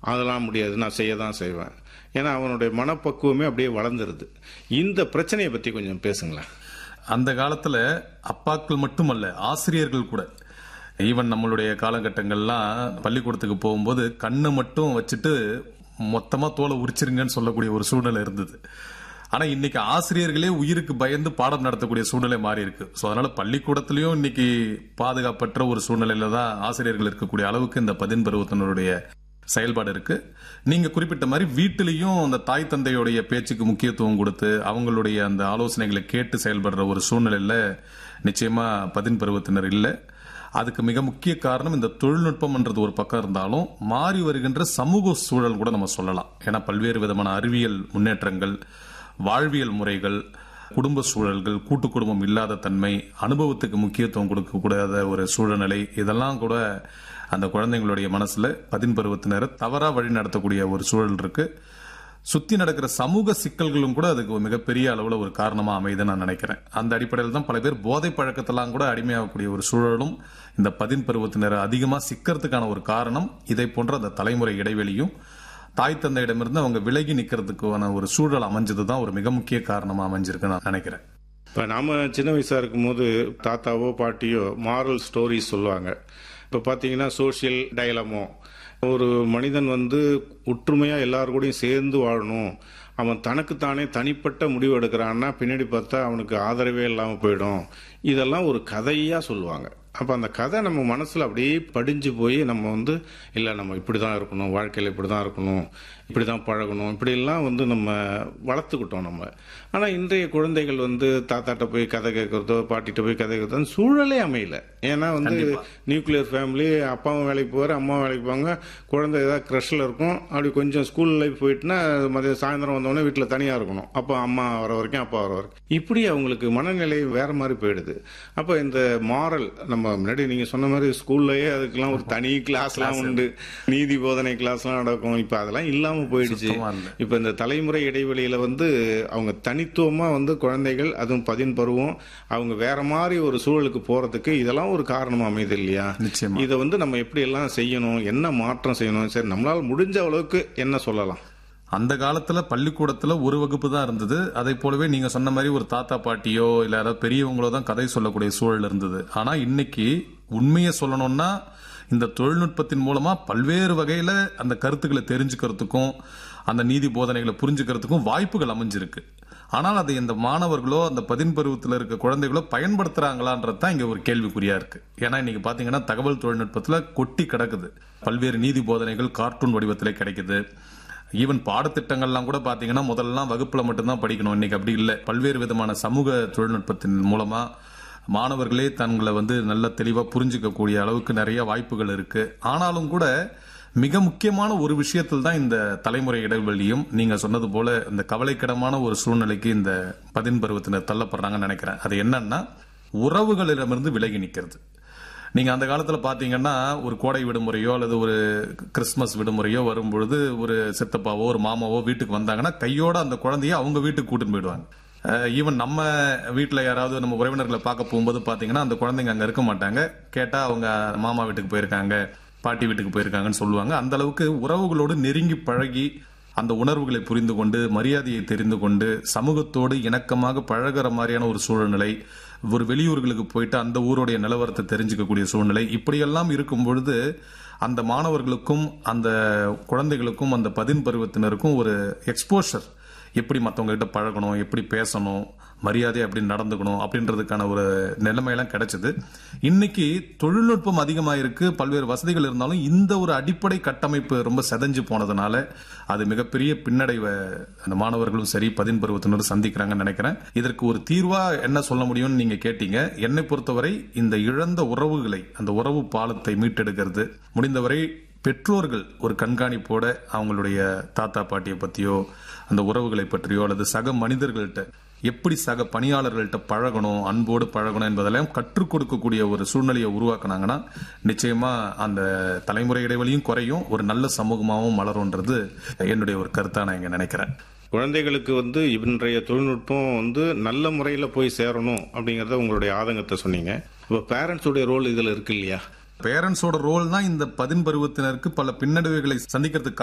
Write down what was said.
அதெல்லாம் முடியாது நான் செய்ய தான் செய்வேன் ஏன்னா அவனுடைய மனப்பக்குவமே அப்படியே வளர்ந்துருது இந்த பிரச்சனையை பற்றி கொஞ்சம் பேசுங்களேன் அந்த காலத்துல அப்பாக்கள் மட்டுமல்ல ஆசிரியர்கள் கூட ஈவன் நம்மளுடைய காலகட்டங்கள்லாம் பள்ளிக்கூடத்துக்கு போகும்போது கண்ணை மட்டும் வச்சுட்டு மொத்தமா தோலை உரிச்சிருங்கன்னு சொல்லக்கூடிய ஒரு சூழ்நிலை இருந்தது ஆனா இன்னைக்கு ஆசிரியர்களே உயிருக்கு பயந்து பாடம் நடத்தக்கூடிய சூழ்நிலை மாறி இருக்கு ஸோ அதனால பள்ளிக்கூடத்திலயும் இன்னைக்கு பாதுகாப்பற்ற ஒரு சூழ்நிலையில தான் ஆசிரியர்கள் இருக்கக்கூடிய அளவுக்கு இந்த பதின் பருவத்தினருடைய செயல்பாடு இருக்கு நீங்க குறிப்பிட்ட மாதிரி வீட்டிலையும் அந்த தாய் தந்தையுடைய பேச்சுக்கு முக்கியத்துவம் கொடுத்து அவங்களுடைய அந்த ஆலோசனைகளை கேட்டு செயல்படுற ஒரு சூழ்நிலையில நிச்சயமா பதின் பருவத்தினர் இல்லை அதுக்கு மிக முக்கிய காரணம் இந்த தொழில்நுட்பம்ன்றது ஒரு பக்கம் இருந்தாலும் மாறி வருகின்ற சமூக சூழல் கூட நம்ம சொல்லலாம் ஏன்னா பல்வேறு விதமான அறிவியல் முன்னேற்றங்கள் வாழ்வியல் முறைகள் குடும்ப சூழல்கள் கூட்டு குடும்பம் இல்லாத தன்மை அனுபவத்துக்கு முக்கியத்துவம் கொடுக்கக்கூடாத ஒரு சூழ்நிலை இதெல்லாம் கூட அந்த குழந்தைங்களுடைய மனசுல பதின் பருவத்தினரை தவறா வழி நடத்தக்கூடிய ஒரு சூழல் இருக்கு சுத்தி நடக்கிற சமூக சிக்கல்களும் கூட அதுக்கு ஒரு மிகப்பெரிய அளவுல ஒரு காரணமா அமையுதுன்னு நான் நினைக்கிறேன் அந்த அடிப்படையில் தான் பல பேர் போதை பழக்கத்தெல்லாம் கூட அடிமையாகக்கூடிய ஒரு சூழலும் இந்த பதின் பருவத்தினர் அதிகமா சிக்கிறதுக்கான ஒரு காரணம் இதை போன்ற அந்த தலைமுறை இடைவெளியும் தாய் தந்தையிடமிருந்து அவங்க விலகி நிக்கிறதுக்கான ஒரு சூழல் அமைஞ்சது தான் ஒரு மிக முக்கிய காரணமா அமைஞ்சிருக்கு நான் நினைக்கிறேன் இப்போ நாம சின்ன வயசாக இருக்கும்போது தாத்தாவோ பாட்டியோ மாரல் ஸ்டோரிஸ் சொல்லுவாங்க இப்போ பார்த்தீங்கன்னா சோஷியல் டயலமோ ஒரு மனிதன் வந்து ஒற்றுமையாக எல்லாரு கூடயும் சேர்ந்து வாழணும் அவன் தனக்குத்தானே தனிப்பட்ட முடிவு எடுக்கிறான்னா பின்னாடி பார்த்தா அவனுக்கு ஆதரவே இல்லாமல் போயிடும் இதெல்லாம் ஒரு கதையாக சொல்லுவாங்க அப்போ அந்த கதை நம்ம மனசில் அப்படியே படிஞ்சு போய் நம்ம வந்து இல்லை நம்ம இப்படி தான் இருக்கணும் வாழ்க்கையில் இப்படி தான் இருக்கணும் இப்படி தான் பழகணும் இப்படிலாம் வந்து நம்ம வளர்த்துக்கிட்டோம் நம்ம ஆனால் இன்றைய குழந்தைகள் வந்து தாத்தாட்ட போய் கதை கேட்குறதோ பாட்டிகிட்ட போய் கதை கேட்கறதோ சூழலே அமையல ஏன்னா வந்து நியூக்ளியர் ஃபேமிலி அப்பாவும் வேலைக்கு போவார் அம்மாவும் வேலைக்கு போவாங்க குழந்தை ஏதாவது க்ரஷில் இருக்கும் அப்படி கொஞ்சம் ஸ்கூல் லைஃப் போயிட்டுனா மதியம் சாயந்தரம் வந்தோடனே வீட்டில் தனியாக இருக்கணும் அப்போ அம்மா வர வரைக்கும் அப்பா வர வரைக்கும் இப்படி அவங்களுக்கு மனநிலை வேற மாதிரி போயிடுது அப்போ இந்த மாரல் நம்ம முன்னாடி நீங்கள் சொன்ன மாதிரி ஸ்கூல்லையே அதுக்கெல்லாம் ஒரு தனி கிளாஸ்லாம் உண்டு நீதி போதனை கிளாஸ்லாம் நடக்கும் இப்போ அதெல்லாம் இல்லாமல் போயிடுச்சு சுத்தமா இல்ல. இப்போ இந்த தலைமுறை இடைவெளியில வந்து அவங்க தனித்துவமா வந்து குழந்தைகள் அதுவும் பதின் பருவம் அவங்க வேற மாதிரி ஒரு சூழலுக்கு போறதுக்கு இதெல்லாம் ஒரு காரணமா அமையுது இல்லையா நிச்சயமா. இதை வந்து நம்ம எப்படி எல்லாம் செய்யணும் என்ன மாற்றம் செய்யணும் சரி நம்மளால முடிஞ்ச அளவுக்கு என்ன சொல்லலாம் அந்த காலத்துல பள்ளிக்கூடத்துல ஒரு வகுப்பு தான் இருந்தது அதை போலவே நீங்க சொன்ன மாதிரி ஒரு தாத்தா பாட்டியோ இல்ல யாராவது பெரியவங்களோ தான் கதை சொல்லக்கூடிய சூழல் இருந்தது ஆனா இன்னைக்கு உண்மையை சொல்லணும்னா இந்த தொழில்நுட்பத்தின் மூலமா பல்வேறு வகையில அந்த கருத்துக்களை தெரிஞ்சுக்கிறதுக்கும் அந்த நீதி போதனைகளை புரிஞ்சுக்கிறதுக்கும் வாய்ப்புகள் அமைஞ்சிருக்கு ஆனால் அதை இந்த மாணவர்களோ அந்த பதின் பருவத்தில் இருக்க குழந்தைகளோ பயன்படுத்துறாங்களான்றது தான் இங்க ஒரு கேள்விக்குறியா இருக்கு ஏன்னா இன்னைக்கு பாத்தீங்கன்னா தகவல் தொழில்நுட்பத்துல கொட்டி கிடக்குது பல்வேறு நீதி போதனைகள் கார்ட்டூன் வடிவத்திலே கிடைக்குது ஈவன் பாடத்திட்டங்கள்லாம் கூட பாத்தீங்கன்னா முதல்லாம் வகுப்புல மட்டும்தான் படிக்கணும் இன்னைக்கு அப்படி இல்லை பல்வேறு விதமான சமூக தொழில்நுட்பத்தின் மூலமா மாணவர்களே தங்களை வந்து நல்ல தெளிவா புரிஞ்சுக்கக்கூடிய அளவுக்கு நிறைய வாய்ப்புகள் இருக்கு ஆனாலும் கூட மிக முக்கியமான ஒரு விஷயத்தில் தான் இந்த தலைமுறை இடைவெளியும் நீங்க சொன்னது போல இந்த கவலைக்கிடமான ஒரு சூழ்நிலைக்கு இந்த பதின் பருவத்தினர் தள்ளப்படுறாங்கன்னு நினைக்கிறேன் அது என்னன்னா உறவுகளிடமிருந்து விலகி நிக்கிறது நீங்க அந்த காலத்துல பாத்தீங்கன்னா ஒரு கோடை விடுமுறையோ அல்லது ஒரு கிறிஸ்மஸ் விடுமுறையோ வரும்பொழுது ஒரு சித்தப்பாவோ ஒரு மாமாவோ வீட்டுக்கு வந்தாங்கன்னா கையோட அந்த குழந்தைய அவங்க வீட்டுக்கு கூட்டிட்டு போயிடுவாங்க ஈவன் நம்ம வீட்டுல யாராவது நம்ம உறவினர்களை பார்க்க போகும்போது பாத்தீங்கன்னா அந்த குழந்தைங்க அங்க இருக்க மாட்டாங்க கேட்டா அவங்க மாமா வீட்டுக்கு போயிருக்காங்க பாட்டி வீட்டுக்கு போயிருக்காங்கன்னு சொல்லுவாங்க அந்த அளவுக்கு உறவுகளோடு நெருங்கி பழகி அந்த உணர்வுகளை புரிந்து கொண்டு மரியாதையை தெரிந்து கொண்டு சமூகத்தோடு இணக்கமாக பழகுற மாதிரியான ஒரு சூழ்நிலை ஒரு வெளியூர்களுக்கு போயிட்டு அந்த ஊருடைய நிலவரத்தை தெரிஞ்சுக்கக்கூடிய சூழ்நிலை இப்படியெல்லாம் இருக்கும் பொழுது அந்த மாணவர்களுக்கும் அந்த குழந்தைகளுக்கும் அந்த பதின் பருவத்தினருக்கும் ஒரு எக்ஸ்போஷர் எப்படி மற்றவங்க கிட்ட பழகணும் எப்படி பேசணும் மரியாதை எப்படி நடந்துக்கணும் அப்படின்றதுக்கான ஒரு நிலைமையெல்லாம் கிடைச்சது இன்னைக்கு தொழில்நுட்பம் அதிகமாக இருக்கு பல்வேறு வசதிகள் இருந்தாலும் இந்த ஒரு அடிப்படை கட்டமைப்பு ரொம்ப செதஞ்சு போனதுனால அது மிகப்பெரிய பின்னடைவை அந்த மாணவர்களும் சரி பதின் பருவத்தினரும் சந்திக்கிறாங்கன்னு நினைக்கிறேன் இதற்கு ஒரு தீர்வா என்ன சொல்ல முடியும்னு நீங்க கேட்டீங்க என்னை பொறுத்தவரை இந்த இழந்த உறவுகளை அந்த உறவு பாலத்தை மீட்டெடுக்கிறது முடிந்தவரை பெற்றோர்கள் ஒரு கண்காணிப்போட அவங்களுடைய தாத்தா பாட்டியை பத்தியோ அந்த உறவுகளை பற்றியோ அல்லது சக மனிதர்கள்ட்ட எப்படி சக பணியாளர்கள்ட்ட பழகணும் அன்போடு பழகணும் என்பதெல்லாம் கற்றுக் கொடுக்கக்கூடிய ஒரு சூழ்நிலையை உருவாக்குனாங்கன்னா நிச்சயமா அந்த தலைமுறை இடைவெளியும் குறையும் ஒரு நல்ல சமூகமாகவும் மலரும்ன்றது என்னுடைய ஒரு கருத்தா நான் இங்க நினைக்கிறேன் குழந்தைகளுக்கு வந்து இன்றைய தொழில்நுட்பம் வந்து நல்ல முறையில் போய் சேரணும் அப்படிங்கறத உங்களுடைய ஆதங்கத்தை சொன்னீங்க இப்போ பேரண்ட்ஸுடைய ரோல் இதில் இருக்கு இல்லையா பேரண்ட்ஸோட ரோல் தான் இந்த பதின் பருவத்தினருக்கு பல பின்னடைவுகளை சந்திக்கிறதுக்கு